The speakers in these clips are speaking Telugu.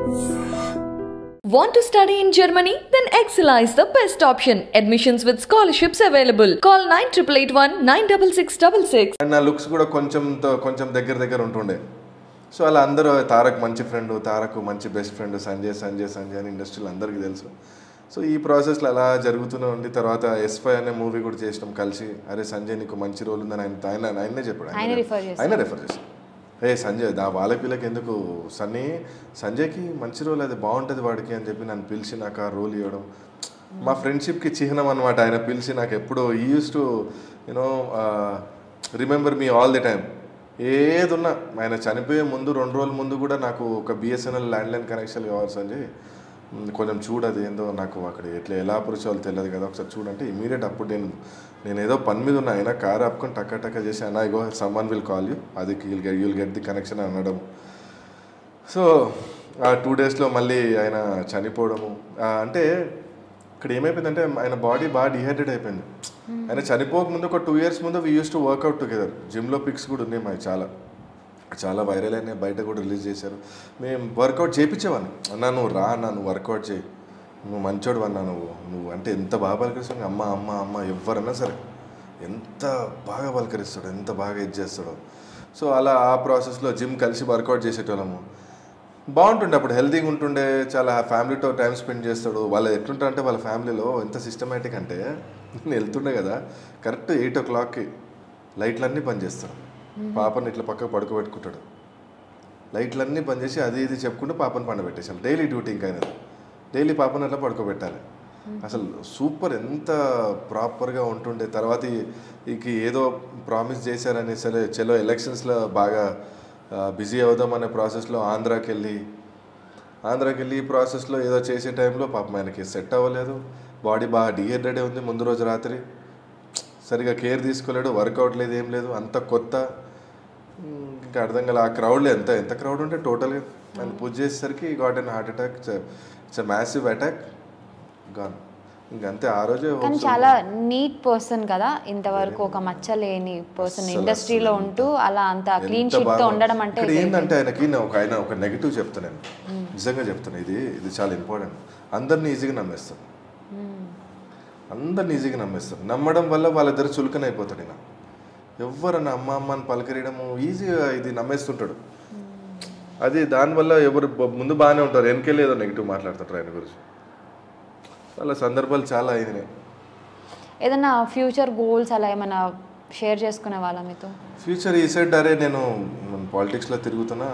Want to study in Germany? Then Excella is the best option. Admissions with scholarships available. Call 9881 96666. And నా లుక్స్ కూడా కొంచెం తో- కొంచెం దగ్గర దగ్గర ఉంటుండే సో అలా అందరూ తారక్ మంచి ఫ్రెండ్ తారక్ మంచి బెస్ట్ ఫ్రెండ్ సంజయ్ సంజయ్ సంజయ్ అని ఇండస్ట్రీలో అందరికీ తెలుసు సో ఈ ప్రాసెస్లో అలా జరుగుతూనే ఉండి తర్వాత ఎస్ ఫైవ్ అనే మూవీ కూడా చేసినాం కలిసి అరే సంజయ్ నీకు మంచి రోల్ ఉందని ఆయన ఆయన ఆయనే చెప్పాడు ఆయన refer చేశారు. ఆయన రెఫర్ చేశాడు ఏ సంజయ్ దా వాళ్ళ పిల్లకి ఎందుకు సన్నీ సంజయ్కి మంచి రోల్ అది బాగుంటుంది వాడికి అని చెప్పి నన్ను పిలిచి నాకు ఆ రోల్ ఇవ్వడం మా ఫ్రెండ్షిప్కి చిహ్నం అనమాట ఆయన పిలిచి నాకు ఎప్పుడు ఈ used to you know remember me all the time ఏది ఉన్నా ఆయన చనిపోయే ముందు రెండు రోజుల ముందు కూడా నాకు ఒక బిఎస్ఎన్ఎల్ ల్యాండ్లైన్ కనెక్షన్ కావాలి సంజయ్ మ్, కొంచెం చూడదు ఏందో నాకు అక్కడ ఎట్లా ఎలా అప్రోచ్ తెలియదు కదా ఒకసారి చూడంటే ఇమీడియట్ అప్పుడు నేను నేను ఏదో పని మీద ఉన్నా అయినా కార్ ఆపుకొని టక్క టక్క చేసి అన్నా ఇగో సమ్మన్ విల్ కాల్ యూ అది you'll get you'll get the connection అనడం సో ఆ టూ డేస్లో మళ్ళీ ఆయన చనిపోవడము ఆ, అంటే ఇక్కడ ఏమైపోయిందంటే ఆయన బాడీ బాగా డిహైడ్రేట్ అయిపోయింది ఆయన చనిపోక ముందు ఒక టూ ఇయర్స్ ముందు we used to workout together జిమ్లో పిక్స్ కూడా ఉన్నాయి మాకు చాలా చాలా వైరల్ అయినాయి బయట కూడా రిలీజ్ చేశారు మేము వర్కౌట్ చేయించేవాడిని అన్నా నువ్వు రా అన్నా నువ్వు వర్కౌట్ చేయి నువ్వు మంచోడు అన్నా నువ్వు నువ్వు అంటే ఎంత బాగా పలకరిస్తావు అమ్మ అమ్మ అమ్మ ఎవరన్నా సరే ఎంత బాగా పలకరిస్తాడు ఎంత బాగా ఇది చేస్తాడో సో అలా ఆ ప్రాసెస్లో జిమ్ కలిసి వర్కౌట్ చేసేటోళ్ళము బాగుంటుండే అప్పుడు హెల్తీగా ఉంటుండే చాలా ఫ్యామిలీతో టైం స్పెండ్ చేస్తాడు వాళ్ళు ఎట్లుంటారు అంటే వాళ్ళ ఫ్యామిలీలో ఎంత సిస్టమేటిక్ అంటే నేను వెళ్తుండే కదా కరెక్ట్ ఎయిట్ ఓ క్లాక్కి లైట్లన్నీ పనిచేస్తాడు పాపని ఇట్లా పక్కకు పడుకోబెట్టుకుంటాడు లైట్లన్నీ పనిచేసి అది ఇది చెప్పుకుంటూ పాపని పండబెట్టేసాను డైలీ డ్యూటీ ఇంకా అయినది డైలీ పాపని అట్లా పడుకోబెట్టాలి అసలు సూపర్ ఎంత ప్రాపర్గా ఉంటుండే తర్వాత ఈ- ఇక ఏదో ప్రామిస్ చేశారని సరే చలో ఎలక్షన్స్లో బాగా బిజీ అవుదాం అనే ప్రాసెస్లో ఆంధ్రాకి వెళ్ళి ఆంధ్రాకి వెళ్ళి ఈ ప్రాసెస్లో ఏదో చేసే టైంలో పాపం ఆయనకి సెట్ అవ్వలేదు బాడీ బాగా డిహైడ్రేట్ ఉంది ముందు రోజు రాత్రి సరిగా కేర్ తీసుకోలేడు వర్కౌట్ లేదు ఏం లేదు అంత కొత్త ఉమ్, ఇంకా అర్థం కాలే ఆ క్రౌడ్లో ఎంత ఎంత క్రౌడ్ ఉంటే టోటల్గా ఆయన పూజ చేసేసరికి got and heart attack it's massive attack gone ఇంకంతే ఆ రోజే కానీ hopes చాలా నీట్ పర్సన్ కదా ఇంతవరకు ఒక మచ్చ లేని పర్సన్ అస్సలు, ఇండస్ట్రీలో అస్సలు ఉంటూ అలా అంత క్లీన్ ఎంత షీట్ తో బాగా- ఉండడం అంటే ఇక్కడ ఏంటంటే ఆయనకి నేను ఒక ఆయన ఒక నెగిటివ్ చెప్తాను నేను నిజంగా చెప్తాను ఇది ఇది చాలా ఇంపార్టెంట్ అందరిని ఈజీగా నమ్మేస్తాను అందరిని ఈజీగా నమ్మేస్తారు నమ్మడం వల్ల వాళ్ళిద్దరు చులకన అయిపోతాడు ఈయన ఎవరన్నా అమ్మ అమ్మ అని పలకరియడము ఈజీగా ఇది నమ్మేస్తుంటాడు అది దానివల్ల ఎవరు బ- ముందు బాగానే ఉంటారు వెనకెళ్ళి ఏదో నెగిటివ్ మాట్లాడుతుంటారు ఆయన గురించి అలా సందర్భాలు చాలా అయినాయి ఏదైనా ఫ్యూచర్ గోల్స్ అలా ఏమైనా షేర్ చేసుకునే వాళ్ళ మీతో ఫ్యూచర్ ఈ సైడ్ అరే నేను పాలిటిక్స్లో తిరుగుతున్నా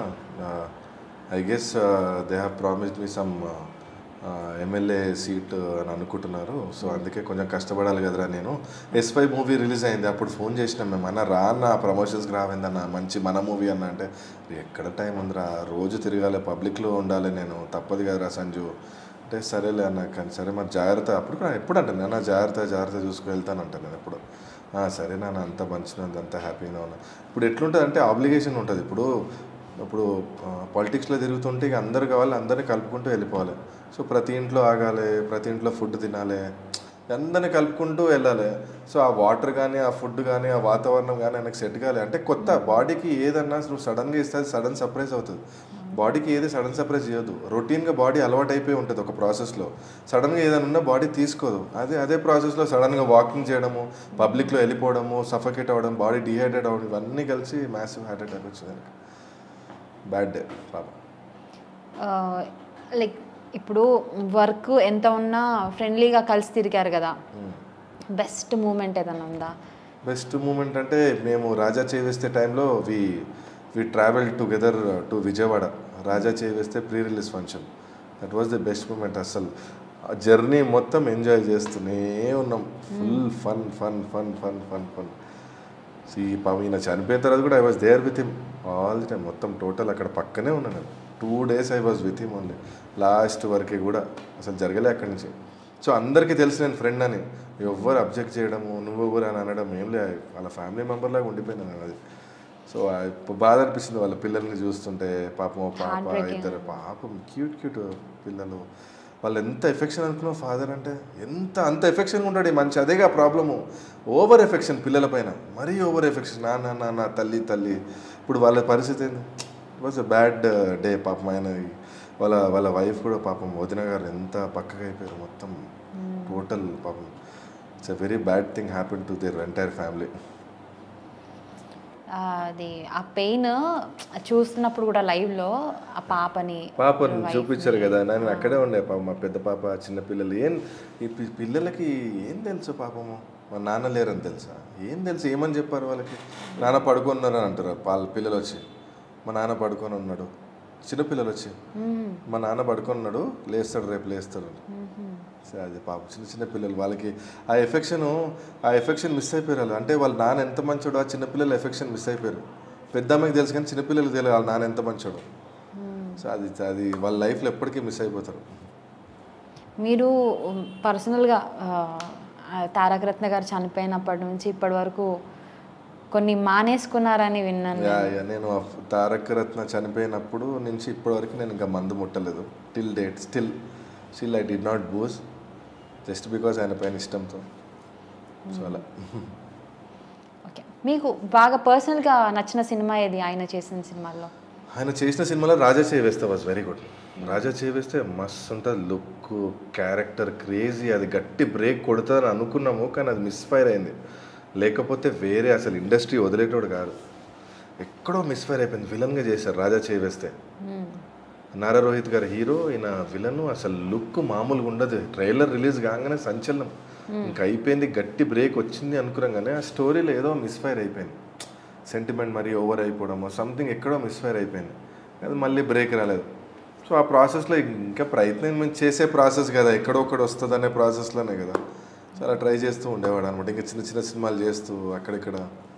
I guess they have promised me some MLA seat అని అనుకుంటున్నారు సో అందుకే కొంచెం కష్టపడాలి కదరా నేను ఎస్ ఫైవ్ మూవీ రిలీజ్ అయింది అప్పుడు ఫోన్ చేసినాం మేము అన్న రా అన్న ప్రమోషన్స్కి రావిందన్న మంచి మన మూవీ అన్న అంటే ఎక్కడ టైం ఉందిరా రోజు తిరగాలి పబ్లిక్లో ఉండాలి నేను తప్పదు కదరా సంజు అంటే సరేలే అన్న కానీ సరే మరి జాగ్రత్త అప్పుడు కూడా ఎప్పుడు అంటాను నేను జాగ్రత్త జాగ్రత్త చూసుకు వెళ్తాను అంటాను నేను ఎప్పుడు "ఆ, సరే నాన్న అంత మంచిది అంత హ్యాపీగా ఉన్నా ఇప్పుడు ఎట్లుంటుంది అంటే ఆబ్లిగేషన్ ఉంటుంది ఇప్పుడు ఇప్పుడు పాలిటిక్స్లో తిరుగుతుంటే ఇక అందరు కావాలి అందరినీ కలుపుకుంటూ వెళ్ళిపోవాలి సో ప్రతి ఇంట్లో ఆగాలి ప్రతి ఇంట్లో ఫుడ్ తినాలి అందరిని కలుపుకుంటూ వెళ్ళాలి సో ఆ వాటర్ కానీ ఆ ఫుడ్ కానీ ఆ వాతావరణం కానీ ఆయనకు సెట్ కావాలి అంటే కొత్త బాడీకి ఏదన్నా నువ్వు సడన్గా ఇస్తే అది సడన్ సర్ప్రైజ్ అవుతుంది బాడీకి ఏది సడన్ సర్ప్రైజ్ చేయదు రొటీన్గా బాడీ అలవాటు అయిపోయి ఉంటుంది ఒక ప్రాసెస్లో సడన్గా ఏదైనా ఉన్నా బాడీ తీసుకోదు అదే అదే ప్రాసెస్లో సడన్గా వాకింగ్ చేయడము పబ్లిక్లో వెళ్ళిపోవడము సఫకేట్ అవ్వడం బాడీ డిహైడ్రేట్ అవ్వడం ఇవన్నీ కలిసి మ్యాసివ్ హార్ట్ అటాక్ వచ్చింది ఆయనకి బ్యాడ్ డే పాపం లైక్ ఇప్పుడు వర్క్ ఎంత ఉన్నా ఫ్రెండ్లీగా కలిసి తిరిగారు కదా బెస్ట్ మూమెంట్ ఏదైనా ఉందా బెస్ట్ మూమెంట్ అంటే మేము రాజా చేవేస్తే టైంలో we we travel together to Vijayawada Raja Chevesthe pre release function that was the best moment అసలు ఆ జర్నీ మొత్తం ఎంజాయ్ చేస్తూనే ఉన్నాం full fun fun fun fun fun fun ఈ పాపం ఈయన చనిపోయిన తర్వాత కూడా I was there with him all the time మొత్తం టోటల్ అక్కడ పక్కనే ఉన్నాను నేను two days I was with him only last వరకే కూడా అసలు జరగలే అక్కడి నుంచి సో అందరికీ తెలిసి నేను ఫ్రెండ్ అని ఎవ్వరు అబ్జెక్ట్ చేయడము నువ్వు ఎవరు అని అనడం ఏం లే వాళ్ళ ఫ్యామిలీ మెంబర్ లాగా ఉండిపోయినా నేను అది సో ఆ ఇప్పు- బాధ అనిపిస్తుంది వాళ్ళ పిల్లల్ని చూస్తుంటే పాపం ఓ పాప Heartbreaking. ఇద్దరు పాపం క్యూట్ క్యూట్ పిల్లలు వాళ్ళు ఎంత ఎఫెక్షన్ అనుకున్నావు ఫాదర్ అంటే ఎంత అంత ఎఫెక్షన్గా ఉంటాడు ఈ మంచి అదేగా ప్రాబ్లము ఓవర్ ఎఫెక్షన్ పిల్లల పైన మరీ ఓవర్ ఎఫెక్షన్ నాన్న నాన్న తల్లి తల్లి ఇప్పుడు వాళ్ళ పరిస్థితి ఏంది it was a bad day పాపం ఆయన వాళ్ళ వాళ్ళ వైఫ్ కూడా పాపం వదిన గారు ఎంత పక్కగా అయిపోయారు మొత్తం టోటల్ పాపం it's a very bad thing happen to their entire family ఆ, అది ఆ పెయిన్ చూస్తున్నప్పుడు కూడా లైవ్లో ఆ పాపని పాపను చూపించారు కదా నేను అక్కడే ఉండే పాప మా పెద్ద పాప చిన్న పిల్లలు ఏం ఈ పి- పిల్లలకి ఏం తెలుసు పాపము మా నాన్న లేరని తెలుసా ఏం తెలుసు ఏమని చెప్పారు వాళ్ళకి నాన్న పడుకున్నారు అని అంటారు వాళ్ళ పిల్లలు వచ్చి మా నాన్న పడుకొని ఉన్నాడు చిన్న పిల్లలు వచ్చి మా నాన్న పడుకొని ఉన్నాడు లేస్తాడు రేపు లేస్తాడు సరే అది పాపం చిన్న చిన్న పిల్లలు వాళ్ళకి ఆ ఎఫెక్షన్ ఆ ఎఫెక్షన్ మిస్ అయిపోయారు వాళ్ళు. అంటే వాళ్ళ నాన్న ఎంత మంచోడు ఆ చిన్న పిల్లల ఎఫెక్షన్ మిస్ అయిపోయారు పెద్ద అమ్మాయికి తెలుసు కానీ చిన్నపిల్లలకి తెలియదు వాళ్ళ నాన్న ఎంత మంచోడు సో అది అది వాళ్ళ లైఫ్లో ఎప్పటికీ మిస్ అయిపోతారు మీరు పర్సనల్గా తారక రత్న గారు చనిపోయినప్పటి నుంచి ఇప్పటి వరకు కొన్ని మానేసుకున్నారని విన్నాను యా యా నేను ఆ తారక రత్న చనిపోయినప్పుడు నుంచి ఇప్పటివరకు నేను ఇంకా మందు ముట్టలేదు till date still still I'd not booze just because ఆయన పైన ఇష్టంతో సో అలా ఓకే మీకు బాగా పర్సనల్గా నచ్చిన సినిమా ఏది ఆయన చేసిన సినిమాల్లో ఆయన చేసిన సినిమాలో Raja Chevesthe was very good Raja Chevesthe మస్తు ఉంటుంది లుక్ క్యారెక్టర్ క్రేజీ అది గట్టి బ్రేక్ కొడుతుందని అనుకున్నాము కానీ అది మిస్ఫైర్ అయింది లేకపోతే వేరే అసలు ఇండస్ట్రీ వదిలేటోడు కాదు ఎక్కడో మిస్ఫైర్ అయిపోయింది విలన్గా చేశారు రాజా చేవేస్తే నారా రోహిత్ గారు హీరో ఈయన విలన్ అసలు లుక్ మామూలుగా ఉండదు ట్రైలర్ రిలీజ్ కాగానే సంచలనం ఇంకా అయిపోయింది గట్టి బ్రేక్ వచ్చింది అనుకున్నాం కానీ ఆ స్టోరీలో ఏదో మిస్ఫైర్ అయిపోయింది సెంటిమెంట్ మరీ ఓవర్ అయిపోవడమో సంథింగ్ ఎక్కడో మిస్ఫైర్ అయిపోయింది అది మళ్ళీ బ్రేక్ రాలేదు సో ఆ ప్రాసెస్లో ఇంకా ప్రయత్నం మేము చేసే ప్రాసెస్ కదా ఎక్కడో ఒకటి వస్తుంది అనే ప్రాసెస్లోనే కదా సో అలా ట్రై చేస్తూ ఉండేవాడు అనమాట ఇంకా చిన్న చిన్న సినిమాలు చేస్తూ అక్కడిక్కడ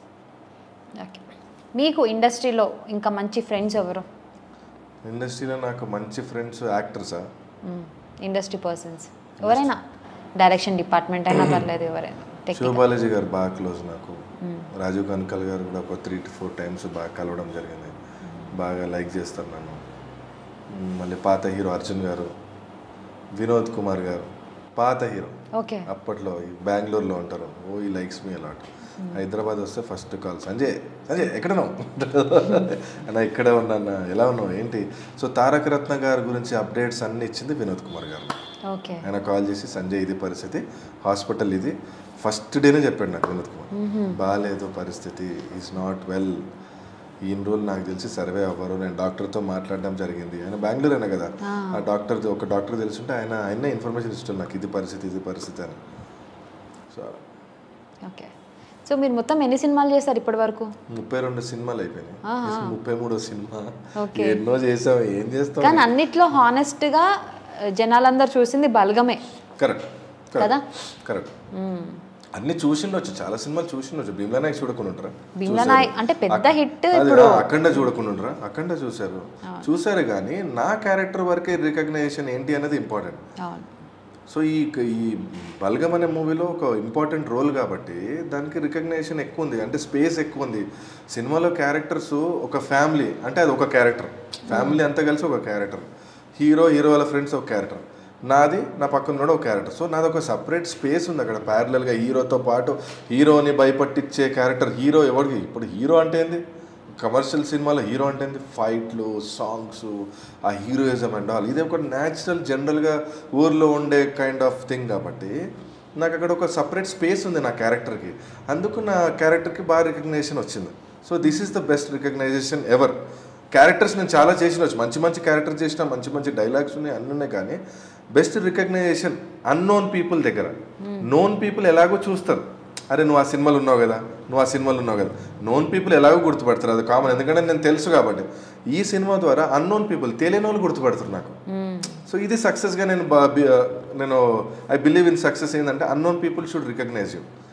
ఓకే మీకు ఇండస్ట్రీలో ఇంకా మంచి ఫ్రెండ్స్ ఎవరు ఇండస్ట్రీలో నాకు మంచి ఫ్రెండ్స్ యాక్టర్సా ఇండస్ట్రీ పర్సన్స్ ఎవరైనా డైరెక్షన్ డిపార్ట్మెంట్ అయినా పర్లేదు ఎవరైనా టెక్ శివబాలాజీ గారు బాగా క్లోజ్ నాకు రాజీవ్ కనకల్ గారు కూడా ఒక త్రీ టు ఫోర్ టైమ్స్ బాగా కలవడం జరిగింది బాగా లైక్ చేస్తారు నన్ను మ్, మళ్ళీ పాత హీరో అర్జున్ గారు వినోద్ కుమార్ గారు పాత హీరో ఓకే అప్పట్లో ఈ బెంగళూరులో ఉంటారు ఓ ఈ లైక్స్ మీ అలాట్ హైదరాబాద్ వస్తే ఫస్ట్ కాల్ సంజయ్ సంజయ్ ఎక్కడున్నావు అన్న ఇక్కడే ఉన్నాన్న ఎలా ఉన్నావు ఏంటి సో తారక రత్న గారి గురించి అప్డేట్స్ అన్ని ఇచ్చింది వినోద్ కుమార్ గారు ఓకే ఆయన కాల్ చేసి సంజయ్ ఇది పరిస్థితి హాస్పిటల్ ఇది ఫస్ట్ డేనే చెప్పాడు నాకు వినోద్ కుమార్ బాగాలేదు పరిస్థితి ఈజ్ నాట్ వెల్ ఈ రోజులు నాకు తెలిసి సర్వే అవ్వరు నేను డాక్టర్తో మాట్లాడడం జరిగింది ఆయన బెంగళూరు అయినా కదా ఆ డాక్టర్ ఒక డాక్టర్ తెలుసుంటే ఆయన ఆయనే ఇన్ఫర్మేషన్ ఇస్తాడు నాకు ఇది పరిస్థితి ఇది పరిస్థితి అని సో ఓకే సో మీరు మొత్తం ఎన్ని సినిమాలు చేస్తారు ఇప్పటి వరకు ముప్పై రెండు సినిమాలు అయిపోయినాయి ముప్పై మూడో సినిమా Okay. ఎన్నో చేసాం ఏం చేస్తాం కానీ అన్నిట్లో హానెస్ట్గా జనాలందరూ చూసింది బలగమే కరెక్ట్ కదా? కరెక్ట్ అన్ని చూసిండొచ్చు చాలా సినిమాలు చూసిండొచ్చు భీమ్లా నాయక్ చూడకుండా ఉంటారా భీమ్లా చూశారు. నాయక్ అంటే పెద్ద అక్- హిట్ అదే, ఇప్పుడు ఆ, అఖండ చూడకుండా ఉంటారా అఖండ చూశారు చూశారు కానీ నా క్యారెక్టర్ వరకే రికగ్నైజేషన్ ఏంటి అనేది ఇంపార్టెంట్ అవును సో ఈ ఈ బల్గం అనే మూవీలో ఒక ఇంపార్టెంట్ రోల్ కాబట్టి దానికి రికగ్నైజేషన్ ఎక్కువ ఉంది అంటే స్పేస్ ఎక్కువ ఉంది సినిమాలో క్యారెక్టర్స్ ఒక ఫ్యామిలీ అంటే అది ఒక క్యారెక్టర్ ఫ్యామిలీ అంతా కలిసి ఒక క్యారెక్టర్ హీరో హీరో వాళ్ళ ఫ్రెండ్స్ ఒక క్యారెక్టర్ నాది నా పక్కన ఉన్నాడు ఒక క్యారెక్టర్ సో నాది ఒక సపరేట్ స్పేస్ ఉంది అక్కడ ప్యారలల్గా హీరోతో పాటు హీరోని భయపట్టించే క్యారెక్టర్ హీరో ఎవరికి ఇప్పుడు హీరో అంటే ఏంది కమర్షియల్ సినిమాలో హీరో అంటే ఏంది ఫైట్లు సాంగ్స్ ఆ హీరోయిజం అండ్ ఆల్ ఇది ఒక న్యాచురల్ జనరల్గా ఊర్లో ఉండే కైండ్ ఆఫ్ థింగ్ కాబట్టి నాకు అక్కడ ఒక సపరేట్ స్పేస్ ఉంది నా క్యారెక్టర్కి అందుకు నా క్యారెక్టర్కి బాగా రికగ్నేషన్ వచ్చింది so this is the best recognition ever characters నేను చాలా చేసినవచ్చు మంచి మంచి క్యారెక్టర్ చేసిన మంచి మంచి డైలాగ్స్ ఉన్నాయి అన్నీ ఉన్నాయి కానీ బెస్ట్ రికగ్నైజేషన్ అన్నోన్ పీపుల్ దగ్గర నోన్ పీపుల్ ఎలాగో చూస్తారు అరే నువ్వు ఆ సినిమాలు ఉన్నావు కదా నువ్వు ఆ సినిమాలు ఉన్నావు కదా నోన్ పీపుల్ ఎలాగో గుర్తుపడతారు అది కామన్ ఎందుకంటే నేను తెలుసు కాబట్టి ఈ సినిమా ద్వారా అన్నోన్ పీపుల్ తెలియని వాళ్ళు గుర్తుపడతారు నాకు సో ఇది సక్సెస్గా నేను బా- బి- నేను ఐ బిలీవ్ ఇన్ సక్సెస్ ఏంటంటే unknown people should recognise you